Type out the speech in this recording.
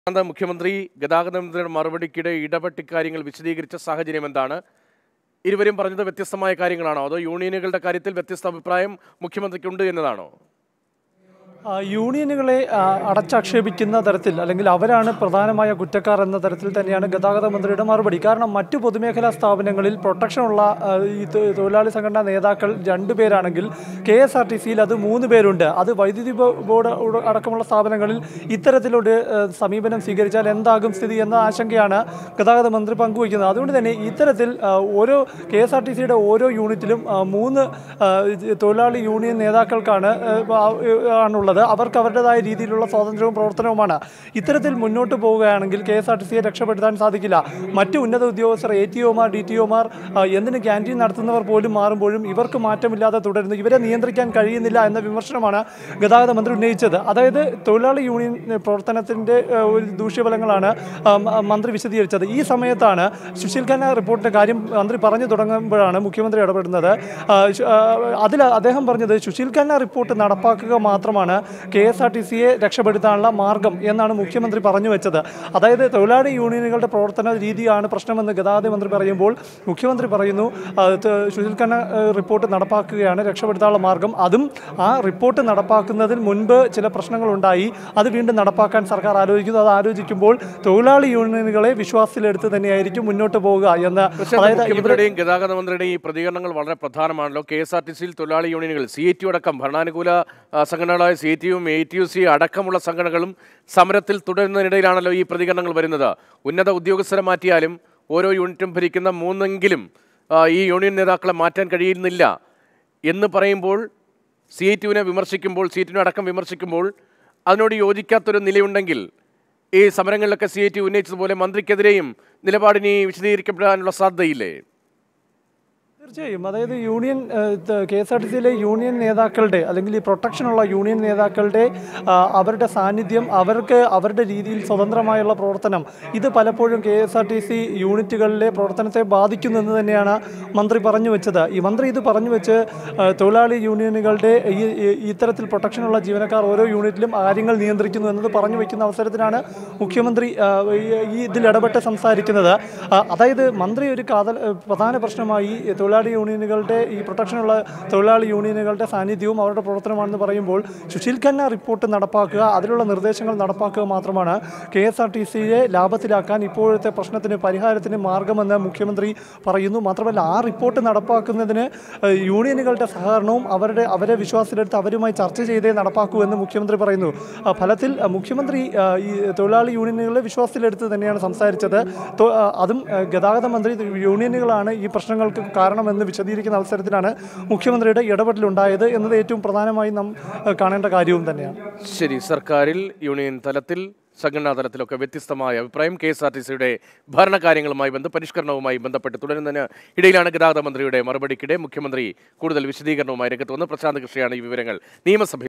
അന്ന് മുഖ്യമന്ത്രി ഗതാഗത മന്ത്രിയുടെ മറുപടിക്കിടെ ഇടപെട്ട് കാര്യങ്ങൾ വിശദീകരിച്ച സാഹചര്യം എന്താണ് ഇരുവരും പറഞ്ഞത് വ്യത്യസ്തമായ കാര്യങ്ങളാണോ അതോ യൂണിയനുകളുടെ കാര്യത്തിൽ വ്യത്യസ്ത അഭിപ്രായം മുഖ്യമന്ത്രിക്കുണ്ട് എന്നതാണോ ആ, യൂണിയനുകളെ ആ, അടച്ചാക്ഷേപിക്കുന്ന തരത്തിൽ അല്ലെങ്കിൽ അവരാണ് പ്രധാനമായ കുറ്റക്കാർ എന്ന തരത്തിൽ തന്നെയാണ് ഗതാഗത മന്ത്രിയുടെ മറുപടി കാരണം മറ്റു പൊതുമേഖലാ സ്ഥാപനങ്ങളിൽ പ്രൊട്ടക്ഷനുള്ള ആ, ഈ തൊ- തൊഴിലാളി സംഘടനാ നേതാക്കൾ രണ്ടുപേരാണെങ്കിൽ കെ എസ് ആർ ടി സിയിൽ അത് മൂന്ന് പേരുണ്ട് അത് വൈദ്യുതി ബോ- ബോർഡ് ഉട- അടക്കമുള്ള സ്ഥാപനങ്ങളിൽ ഇത്തരത്തിലൊരു ആ, സമീപനം സ്വീകരിച്ചാൽ എന്താകും സ്ഥിതി എന്ന ആശങ്കയാണ് ഗതാഗത മന്ത്രി പങ്കുവയ്ക്കുന്നത് അതുകൊണ്ട് തന്നെ ഇത്തരത്തിൽ ആ, ഓരോ കെ എസ് ആർ ടി സിയുടെ ഓരോ യൂണിറ്റിലും ആ, മൂന്ന് ആ, ഇത് തൊഴിലാളി യൂണിയൻ നേതാക്കൾക്കാണ് ആ, ആ, ആണുള്ളത് അവർക്ക് അവരുടേതായ രീതിയിലുള്ള സ്വാതന്ത്ര്യവും പ്രവർത്തനവുമാണ് ഇത്തരത്തിൽ മുന്നോട്ട് പോവുകയാണെങ്കിൽ കെ എസ് ആർ ടി സിയെ രക്ഷപ്പെടുത്താൻ സാധിക്കില്ല മറ്റ് ഉന്നത ഉദ്യോഗസ്ഥർ എ ടി ഒമാർ ഡി ടി ഒമാർ എന്തിന് ക്യാൻറ്റീൻ നടത്തുന്നവർ പോലും മാറുമ്പോഴും ഇവർക്ക് മാറ്റമില്ലാതെ തുടരുന്നു ഇവരെ നിയന്ത്രിക്കാൻ കഴിയുന്നില്ല എന്ന വിമർശനമാണ് ഗതാഗത മന്ത്രി ഉന്നയിച്ചത് അതായത് തൊഴിലാളി യൂണിയൻ പ്രവർത്തനത്തിൻ്റെ ഒരു ദൂഷ്യഫലങ്ങളാണ് ആ, മ- മന്ത്രി വിശദീകരിച്ചത് ഈ സമയത്താണ് സുശീൽ ഖന്ന റിപ്പോർട്ടിൻ്റെ കാര്യം മന്ത്രി പറഞ്ഞു തുടങ്ങുമ്പോഴാണ് മുഖ്യമന്ത്രി ഇടപെടുന്നത് ആ, ശു- ആ, അതിൽ അദ്ദേഹം പറഞ്ഞത് സുശീൽ ഖന്ന റിപ്പോർട്ട് നടപ്പാക്കുക മാത്രമാണ് കെ എസ് ആർ ടി സിയെ രക്ഷപ്പെടുത്താനുള്ള മാർഗം എന്നാണ് മുഖ്യമന്ത്രി പറഞ്ഞു വെച്ചത് അതായത് തൊഴിലാളി യൂണിയനുകളുടെ പ്രവർത്തന രീതിയാണ് പ്രശ്നമെന്ന് ഗതാഗത മന്ത്രി പറയുമ്പോൾ മുഖ്യമന്ത്രി പറയുന്നു ആ, ത- സുശീൽ ഖന്ന ആ, റിപ്പോർട്ട് നടപ്പാക്കുകയാണ് രക്ഷപ്പെടുത്താനുള്ള മാർഗം അതും ആ റിപ്പോർട്ട് നടപ്പാക്കുന്നതിന് മുൻപ് ചില പ്രശ്നങ്ങളുണ്ടായി അത് വീണ്ടും നടപ്പാക്കാൻ സർക്കാർ ആലോചിക്കുന്നു അത് ആലോചിക്കുമ്പോൾ തൊഴിലാളി യൂണിയനുകളെ വിശ്വാസത്തിലെടുത്ത് തന്നെയായിരിക്കും മുന്നോട്ട് പോവുക എന്ന് പക്ഷേ അതായത് ഇവിടെ മുഖ്യമന്ത്രിയുടെയും ഗതാഗത മന്ത്രിയുടെയും ഈ പ്രതികരണങ്ങൾ വളരെ പ്രധാനമാണല്ലോ കെ എസ് ആർ ടി സിയിൽ തൊഴിലാളി യൂണിയനുകൾ സി ടി അടക്കം ഭരണാനുകൂല ആ, സംഘടനകളായ സി ടി യും എ ടി യു സി അടക്കമുള്ള സംഘടനകളും സമരത്തിൽ തുടരുന്നതിനിടയിലാണല്ലോ ഈ പ്രതികരണങ്ങൾ വരുന്നത് ഉന്നത ഉദ്യോഗസ്ഥരെ മാറ്റിയാലും ഓരോ യൂണിറ്റും ഭരിക്കുന്ന മൂന്നെങ്കിലും ആ, ഈ യൂണിയൻ നേതാക്കളെ മാറ്റാൻ കഴിയുന്നില്ല എന്ന് പറയുമ്പോൾ സി ഐ ടുവിനെ വിമർശിക്കുമ്പോൾ സി ടിനെ അടക്കം വിമർശിക്കുമ്പോൾ അതിനോട് യോജിക്കാത്തൊരു നിലയുണ്ടെങ്കിൽ ഈ സമരങ്ങളിലൊക്കെ സി ഐ ടി ഉന്നയിച്ചതുപോലെ മന്ത്രിക്കെതിരെയും നിലപാടിനി വിശദീകരിക്കപ്പെടാനുള്ള സാധ്യതയില്ലേ തീർച്ചയായും അതായത് union K S R T സിയിലെ യൂണിയൻ നേതാക്കളുടെ അല്ലെങ്കിൽ ഈ പ്രൊട്ടക്ഷനുള്ള യൂണിയൻ നേതാക്കളുടെ ആ, അവരുടെ സാന്നിധ്യം അവർക്ക് അവരുടെ രീതിയിൽ സ്വതന്ത്രമായുള്ള പ്രവർത്തനം ഇത് പലപ്പോഴും K S R T C യൂണിറ്റുകളിലെ പ്രവർത്തനത്തെ ബാധിക്കുന്നു എന്ന് തന്നെയാണ് മന്ത്രി പറഞ്ഞു വെച്ചത് ഈ മന്ത്രി ഇത് പറഞ്ഞു വെച്ച് ആ, തൊഴിലാളി യൂണിയനുകളുടെ ഈ ഈ- ഇത്തരത്തിൽ പ്രൊട്ടക്ഷനുള്ള ജീവനക്കാർ ഓരോ യൂണിറ്റിലും കാര്യങ്ങൾ നിയന്ത്രിക്കുന്നു എന്നത് പറഞ്ഞു വയ്ക്കുന്ന അവസരത്തിലാണ് മുഖ്യമന്ത്രി ആ, ഈ- ഈ ഇതിൽ ഇടപെട്ട് സംസാരിക്കുന്നത് ആ, അതായത് മന്ത്രി ഒരു കാതൽ പ്രധാന പ്രശ്നമായി ഈ തൊഴിലാളി യൂണിയനുകളുടെ ഈ പ്രൊട്ടക്ഷനുള്ള തൊഴിലാളി യൂണിയനുകളുടെ സാന്നിധ്യവും അവരുടെ പ്രവർത്തനമാണെന്ന് പറയുമ്പോൾ സുശീൽ ഖന്ന റിപ്പോർട്ട് നടപ്പാക്കുക അതിലുള്ള നിർദ്ദേശങ്ങൾ നടപ്പാക്കുക മാത്രമാണ് കെ എസ് ആർ ടി സിയെ ലാഭത്തിലാക്കാൻ ഇപ്പോഴത്തെ പ്രശ്നത്തിന് പരിഹാരത്തിന് മാർഗമെന്ന് മുഖ്യമന്ത്രി പറയുന്നു മാത്രമല്ല ആ റിപ്പോർട്ട് നടപ്പാക്കുന്നതിന് ഏഹ്, യൂണിയനുകളുടെ സഹകരണവും അവരുടെ അവരെ വിശ്വാസത്തിലെടുത്ത് അവരുമായി ചർച്ച ചെയ്തേ നടപ്പാക്കൂ എന്ന് മുഖ്യമന്ത്രി പറയുന്നു ആ, ഫലത്തിൽ ആ, മുഖ്യമന്ത്രി ആ, ഈ തൊഴിലാളി യൂണിയനുകളെ വിശ്വാസത്തിലെടുത്ത് തന്നെയാണ് സംസാരിച്ചത് തൊ- ആ, അതും ആ, ഗതാഗത മന്ത്രി യൂണിയനുകളാണ് ഈ പ്രശ്നങ്ങൾക്ക് കാരണമെന്ന് വിശദീകരിക്കുന്ന അവസരത്തിലാണ് മുഖ്യമന്ത്രിയുടെ ഇടപെടലുണ്ടായത് എന്നത് ഏറ്റവും പ്രധാനമായി നാം ആ, കാണേണ്ട കാര്യവും തന്നെയാണ് ശരി സർക്കാരിൽ യൂണിയൻ തലത്തിൽ സംഘടനാ തലത്തിലൊക്കെ വ്യത്യസ്തമായ അഭിപ്രായം കെ എസ് ആർ ടി സിയുടെ ഭരണകാര്യങ്ങളുമായി ബന്ധ പരിഷ്കരണവുമായി ബന്ധപ്പെട്ട് തുടരുന്നതിന് ഇടയിലാണ് ഗതാഗത മന്ത്രിയുടെ മറുപടിക്കിടെ മുഖ്യമന്ത്രി കൂടുതൽ വിശദീകരണവുമായി രംഗത്ത് വന്ന് പ്രശാന്ത് കൃഷിയാണ് ഈ വിവരങ്ങൾ നിയമസഭ